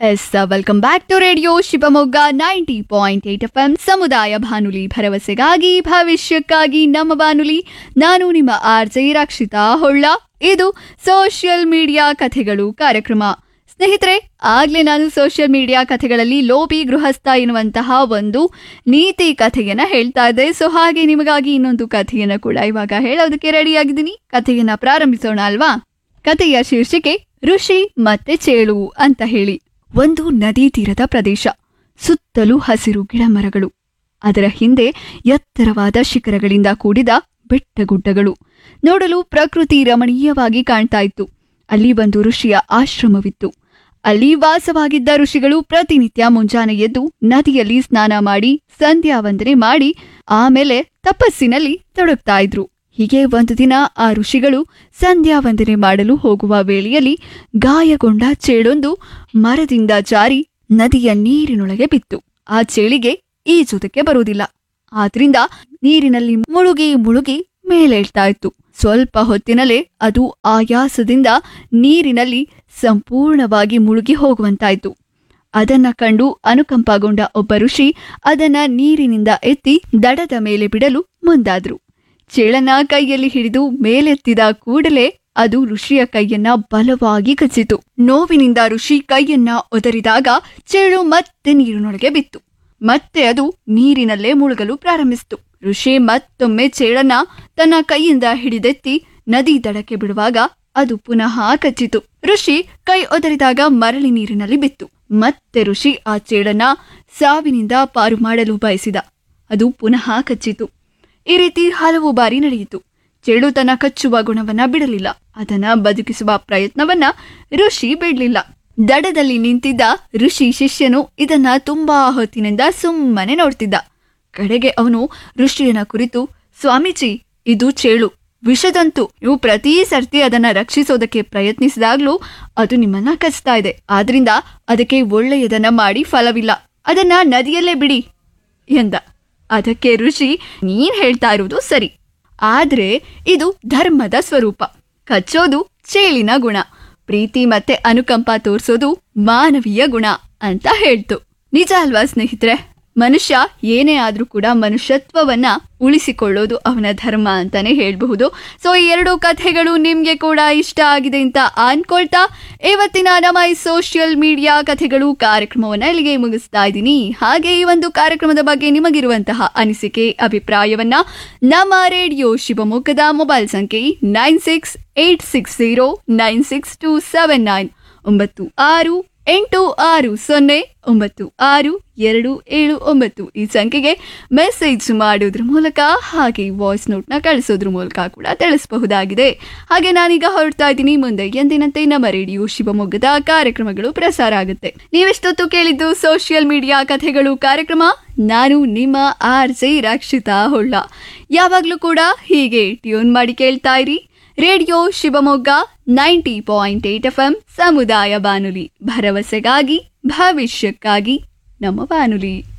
S welcome back to radio Shivamogga ninety point eight F M ಸಮುದಾಯ ಬಾನುಲಿ ಭರವಸೆಗಾಗಿ ಭವಿಷ್ಯಕ್ಕಾಗಿ ನಮ್ಮ ಬಾನುಲಿ ನಾನು ನಿಮ್ಮ ಆರ್ ಜೆ ರಕ್ಷಿತಾ ಹೊಳ್ಳ ಇದು ಸೋಷಿಯಲ್ ಮೀಡಿಯಾ ಕಥೆಗಳು ಕಾರ್ಯಕ್ರಮ ಸ್ನೇಹಿತರೆ ಆಗ್ಲೇ ನಾನು ಸೋಷಿಯಲ್ ಮೀಡಿಯಾ ಕಥೆಗಳಲ್ಲಿ ಲೋಬಿ ಗೃಹಸ್ಥ ಎನ್ನುವಂತಹ ಒಂದು ನೀತಿ ಕಥೆಯನ್ನ ಹೇಳ್ತಾ ಇದ್ದೆ ಸೊ ಹಾಗೆ ನಿಮಗಾಗಿ ಇನ್ನೊಂದು ಕಥೆಯನ್ನ ಕೂಡ ಇವಾಗ ಹೇಳೋದಕ್ಕೆ ರೆಡಿಯಾಗಿದ್ದೀನಿ ಕಥೆಯನ್ನ ಪ್ರಾರಂಭಿಸೋಣ ಅಲ್ವಾ ಕಥೆಯ ಶೀರ್ಷಿಕೆ ಋಷಿ ಮತ್ತೆ ಚೇಳು ಅಂತ ಹೇಳಿ ಒಂದು ನದಿ ತೀರದ ಪ್ರದೇಶ ಸುತ್ತಲೂ ಹಸಿರು ಗಿಡಮರಗಳು ಅದರ ಹಿಂದೆ ಎತ್ತರವಾದ ಶಿಖರಗಳಿಂದ ಕೂಡಿದ ಬೆಟ್ಟಗುಡ್ಡಗಳು ನೋಡಲು ಪ್ರಕೃತಿ ರಮಣೀಯವಾಗಿ ಕಾಣ್ತಾ ಇತ್ತು ಅಲ್ಲಿ ಒಂದು ಋಷಿಯ ಆಶ್ರಮವಿತ್ತು ಅಲ್ಲಿ ವಾಸವಾಗಿದ್ದ ಋಷಿಗಳು ಪ್ರತಿನಿತ್ಯ ಮುಂಜಾನೆ ಎದ್ದು ನದಿಯಲ್ಲಿ ಸ್ನಾನ ಮಾಡಿ ಸಂಧ್ಯಾ ವಂದನೆ ಮಾಡಿ ಆಮೇಲೆ ತಪಸ್ಸಿನಲ್ಲಿ ತೊಡಗ್ತಾ ಇದ್ರು ಹೀಗೆ ಒಂದು ದಿನ ಆ ಋಷಿಗಳು ಸಂಧ್ಯಾ ವಂದನೆ ಮಾಡಲು ಹೋಗುವ ವೇಳೆಯಲ್ಲಿ ಗಾಯಗೊಂಡ ಚೇಳೊಂದು ಮರದಿಂದ ಜಾರಿ ನದಿಯ ನೀರಿನೊಳಗೆ ಬಿತ್ತು ಆ ಚೇಳಿಗೆ ಈಜುವುದಕ್ಕೆ ಬರುವುದಿಲ್ಲ ಆದ್ರಿಂದ ನೀರಿನಲ್ಲಿ ಮುಳುಗಿ ಮುಳುಗಿ ಮೇಲೇಳ್ತಾ ಇತ್ತು ಸ್ವಲ್ಪ ಹೊತ್ತಿನಲ್ಲೇ ಅದು ಆಯಾಸದಿಂದ ನೀರಿನಲ್ಲಿ ಸಂಪೂರ್ಣವಾಗಿ ಮುಳುಗಿ ಹೋಗುವಂತಾಯ್ತು ಅದನ್ನ ಕಂಡು ಅನುಕಂಪಗೊಂಡ ಒಬ್ಬ ಋಷಿ ಅದನ್ನ ನೀರಿನಿಂದ ಎತ್ತಿ ದಡದ ಮೇಲೆ ಬಿಡಲು ಮುಂದಾದ್ರು ಚೇಳನ ಕೈಯಲ್ಲಿ ಹಿಡಿದು ಮೇಲೆತ್ತಿದ ಕೂಡಲೇ ಅದು ಋಷಿಯ ಕೈಯನ್ನ ಬಲವಾಗಿ ಕಚ್ಚಿತು ನೋವಿನಿಂದ ಋಷಿ ಕೈಯನ್ನ ಒದರಿದಾಗ ಚೇಳು ಮತ್ತೆ ನೀರಿನೊಳಗೆ ಬಿತ್ತು ಮತ್ತೆ ಅದು ನೀರಿನಲ್ಲೇ ಮುಳುಗಲು ಪ್ರಾರಂಭಿಸಿತು ಋಷಿ ಮತ್ತೊಮ್ಮೆ ಚೇಳನ್ನ ತನ್ನ ಕೈಯಿಂದ ಹಿಡಿದೆತ್ತಿ ನದಿ ದಡಕ್ಕೆ ಬಿಡುವಾಗ ಅದು ಪುನಃ ಕಚ್ಚಿತು ಋಷಿ ಕೈ ಒದರಿದಾಗ ಮರಳಿ ನೀರಿನಲ್ಲಿ ಬಿತ್ತು ಮತ್ತೆ ಋಷಿ ಆ ಚೇಳನ್ನ ಸಾವಿನಿಂದ ಪಾರು ಮಾಡಲು ಬಯಸಿದ ಅದು ಪುನಃ ಕಚ್ಚಿತು ಈ ರೀತಿ ಹಲವು ಬಾರಿ ನಡೆಯಿತು ಚೇಳು ತನ್ನ ಕಚ್ಚುವ ಗುಣವನ್ನ ಬಿಡಲಿಲ್ಲ ಅದನ್ನ ಬದುಕಿಸುವ ಪ್ರಯತ್ನವನ್ನ ಋಷಿ ಬಿಡ್ಲಿಲ್ಲ ದಡದಲ್ಲಿ ನಿಂತಿದ್ದ ಋಷಿ ಶಿಷ್ಯನು ಇದನ್ನ ತುಂಬಾ ಹೊತ್ತಿನಿಂದ ಸುಮ್ಮನೆ ನೋಡ್ತಿದ್ದ ಕಡೆಗೆ ಅವನು ಋಷಿಯನ ಕುರಿತು ಸ್ವಾಮೀಜಿ ಇದು ಚೇಳು ವಿಷದಂತು ನೀವು ಪ್ರತಿ ಸರ್ತಿ ಅದನ್ನ ರಕ್ಷಿಸೋದಕ್ಕೆ ಪ್ರಯತ್ನಿಸಿದಾಗ್ಲೂ ಅದು ನಿಮ್ಮನ್ನ ಕಚ್ತಾ ಇದೆ ಆದ್ರಿಂದ ಅದಕ್ಕೆ ಒಳ್ಳೆಯದನ್ನ ಮಾಡಿ ಫಲವಿಲ್ಲ ಅದನ್ನ ನದಿಯಲ್ಲೇ ಬಿಡಿ ಎಂದ ಅದಕ್ಕೆ ಋಷಿ ನೀನ್ ಹೇಳ್ತಾ ಇರುವುದು ಸರಿ ಆದ್ರೆ ಇದು ಧರ್ಮದ ಸ್ವರೂಪ ಕಚ್ಚೋದು ಚೇಳಿನ ಗುಣ ಪ್ರೀತಿ ಮತ್ತೆ ಅನುಕಂಪ ತೋರ್ಸೋದು ಮಾನವೀಯ ಗುಣ ಅಂತ ಹೇಳ್ತು ನಿಜ ಅಲ್ವಾ ಸ್ನೇಹಿತರೆ ಮನುಷ್ಯ ಏನೇ ಆದ್ರೂ ಕೂಡ ಮನುಷ್ಯತ್ವವನ್ನ ಉಳಿಸಿಕೊಳ್ಳೋದು ಅವನ ಧರ್ಮ ಅಂತಾನೆ ಹೇಳ್ಬಹುದು ಸೊ ಈ ಎರಡು ಕಥೆಗಳು ನಿಮ್ಗೆ ಕೂಡ ಇಷ್ಟ ಆಗಿದೆ ಅಂತ ಅನ್ಕೊಳ್ತಾ ಇವತ್ತಿನ ನಮ್ಮ ಈ ಸೋಷಿಯಲ್ ಮೀಡಿಯಾ ಕಥೆಗಳು ಕಾರ್ಯಕ್ರಮವನ್ನ ಇಲ್ಲಿಗೆ ಮುಗಿಸ್ತಾ ಇದ್ದೀನಿ ಹಾಗೆ ಈ ಒಂದು ಕಾರ್ಯಕ್ರಮದ ಬಗ್ಗೆ ನಿಮಗಿರುವಂತಹ ಅನಿಸಿಕೆ ಅಭಿಪ್ರಾಯವನ್ನ ನಮ್ಮ ರೇಡಿಯೋ ಶಿವಮೊಗ್ಗದ ಮೊಬೈಲ್ ಸಂಖ್ಯೆ nine six eight six zero nine six two seven nine ಒಂಬತ್ತು ಆರು ಎಂಟು ಆರು ಸೊನ್ನೆ ಒಂಬತ್ತು ಆರು ಎರಡು ಏಳು ಒಂಬತ್ತು ಈ ಸಂಖ್ಯೆಗೆ ಮೆಸೇಜ್ ಮಾಡೋದ್ರ ಮೂಲಕ ಹಾಗೆ ವಾಯ್ಸ್ ನೋಟ್ನ ಕಳಿಸೋದ್ರ ಮೂಲಕ ಕೂಡ ತಿಳಿಸಬಹುದಾಗಿದೆ ಹಾಗೆ ನಾನೀಗ ಹೊರಡ್ತಾ ಇದ್ದೀನಿ ಮುಂದೆ ಎಂದಿನಂತೆ ನಮ್ಮ ರೇಡಿಯೋ ಶಿವಮೊಗ್ಗದ ಕಾರ್ಯಕ್ರಮಗಳು ಪ್ರಸಾರ ಆಗುತ್ತೆ ನೀವೆಷ್ಟೊತ್ತು ಕೇಳಿದ್ದು ಸೋಷಿಯಲ್ ಮೀಡಿಯಾ ಕಥೆಗಳು ಕಾರ್ಯಕ್ರಮ ನಾನು ನಿಮ್ಮ ಆರ್ ಜೆ ರಕ್ಷಿತಾ ಹೊಳ್ಳ ಯಾವಾಗಲೂ ಕೂಡ ಹೀಗೆ ಟ್ಯೂನ್ ಮಾಡಿ ಕೇಳ್ತಾ ಇರಿ radio Shivamogga ninety point eight F M ಸಮುದಾಯ ಬಾನುಲಿ ಭರವಸೆಗಾಗಿ ಭವಿಷ್ಯಕ್ಕಾಗಿ ನಮ್ಮ ಬಾನುಲಿ